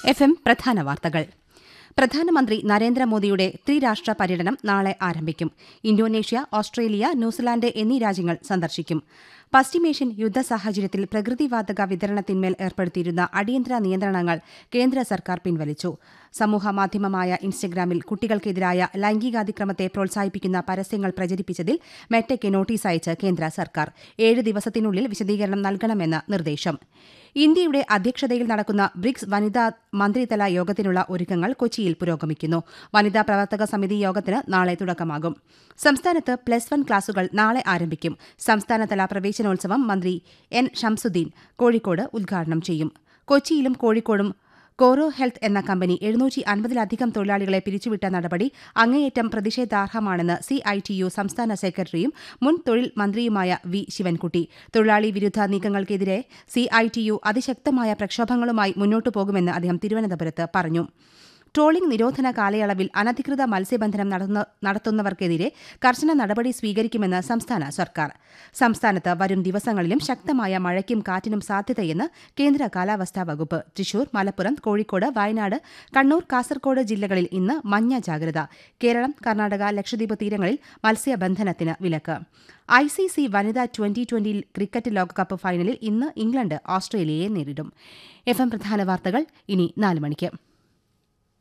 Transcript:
F M പ്രധാന വാർത്തകൾ പ്രധാനമന്ത്രി നരേന്ദ്രമോദിയുടെ ത്രിരാഷ്ട്ര പര്യടനം നാളെ ആരംഭിക്കും ഇന്തോനേഷ്യ ഓസ്ട്രേലിയ ന്യൂസിലാൻഡ് എന്നീ രാജ്യങ്ങൾ സന്ദർശിക്കും പശ്ചിമേഷ്യൻ യുദ്ധ സാഹചര്യത്തിൽ പ്രകൃതിവാതക വിതരണത്തിന്മേൽ ഏർപ്പെടുത്തിയിരുന്ന അടിയന്തര നിയന്ത്രണങ്ങൾ കേന്ദ്ര സർക്കാർ പിൻവലിച്ചു സമൂഹമാധ്യമമായ ഇൻസ്റ്റഗ്രാമിൽ കുട്ടികൾക്കെതിരായ ലൈംഗികാതിക്രമത്തെ പ്രോത്സാഹിപ്പിക്കുന്ന പരസ്യങ്ങൾ പ്രചരിപ്പിച്ചതിൽ മെറ്റയ്ക്ക് നോട്ടീസ് അയച്ച് കേന്ദ്ര സർക്കാർ ഏഴ് ദിവസത്തിനുള്ളിൽ വിശദീകരണം നൽകണമെന്ന് നിർദ്ദേശം ഇന്ത്യയുടെ അധ്യക്ഷതയിൽ നടക്കുന്ന ബ്രിക്സ് വനിതാ മന്ത്രിതല യോഗത്തിനുള്ള ഒരുക്കങ്ങൾ കൊച്ചിയിൽ പുരോഗമിക്കുന്നു വനിതാ പ്രവർത്തക സമിതി യോഗത്തിന് നാളെ തുടക്കമാകും സംസ്ഥാനത്ത് പ്ലസ് വൺ ക്ലാസുകൾ നാളെ ആരംഭിക്കും സംസ്ഥാനതല പ്രവേശനോത്സവം മന്ത്രി എൻ ഷംസുദ്ദീൻ കോഴിക്കോട് ഉദ്ഘാടനം ചെയ്യും കൊച്ചിയിലും കോഴിക്കോടും കോറോ ഹെൽത്ത് എന്ന കമ്പനി എഴുന്നൂറ്റി അൻപതിലധികം തൊഴിലാളികളെ പിരിച്ചുവിട്ട നടപടി അങ്ങേയറ്റം പ്രതിഷേധാർഹമാണെന്ന് സി ഐ ടി യു സംസ്ഥാന സെക്രട്ടറിയും മുൻ തൊഴിൽ മന്ത്രിയുമായ വി ശിവൻകുട്ടി തൊഴിലാളി വിരുദ്ധ നീക്കങ്ങൾക്കെതിരെ സി ഐ ടി യു അതിശക്തമായ പ്രക്ഷോഭങ്ങളുമായി മുന്നോട്ടു പോകുമെന്ന് അദ്ദേഹം തിരുവനന്തപുരത്ത് പറഞ്ഞു ട്രോളിംഗ് നിരോധന കാലയളവിൽ അനധികൃത മത്സ്യബന്ധനം നടത്തുന്നവർക്കെതിരെ കർശന നടപടി സ്വീകരിക്കുമെന്ന് സംസ്ഥാന സർക്കാർ സംസ്ഥാനത്ത് വരും ദിവസങ്ങളിലും ശക്തമായ മഴയ്ക്കും കാറ്റിനും സാധ്യതയെന്ന് കേന്ദ്ര കാലാവസ്ഥാ വകുപ്പ് തൃശൂർ മലപ്പുറം കോഴിക്കോട് വയനാട് കണ്ണൂർ കാസർകോട് ജില്ലകളിൽ ഇന്ന് മഞ്ഞ ജാഗ്രത കേരളം കർണാടക ലക്ഷദ്വീപ് തീരങ്ങളിൽ മത്സ്യബന്ധനത്തിന് വിലക്ക് ഐ സി സി വനിതാ ട്വന്റി ട്വന്റി ക്രിക്കറ്റ് ലോകകപ്പ് ഫൈനലിൽ ഇന്ന് ഇംഗ്ലണ്ട് ഓസ്ട്രേലിയയെ നേരിടും എഫ് എം പ്രധാന വാർത്തകൾ ഇനി നാല് മണിക്ക്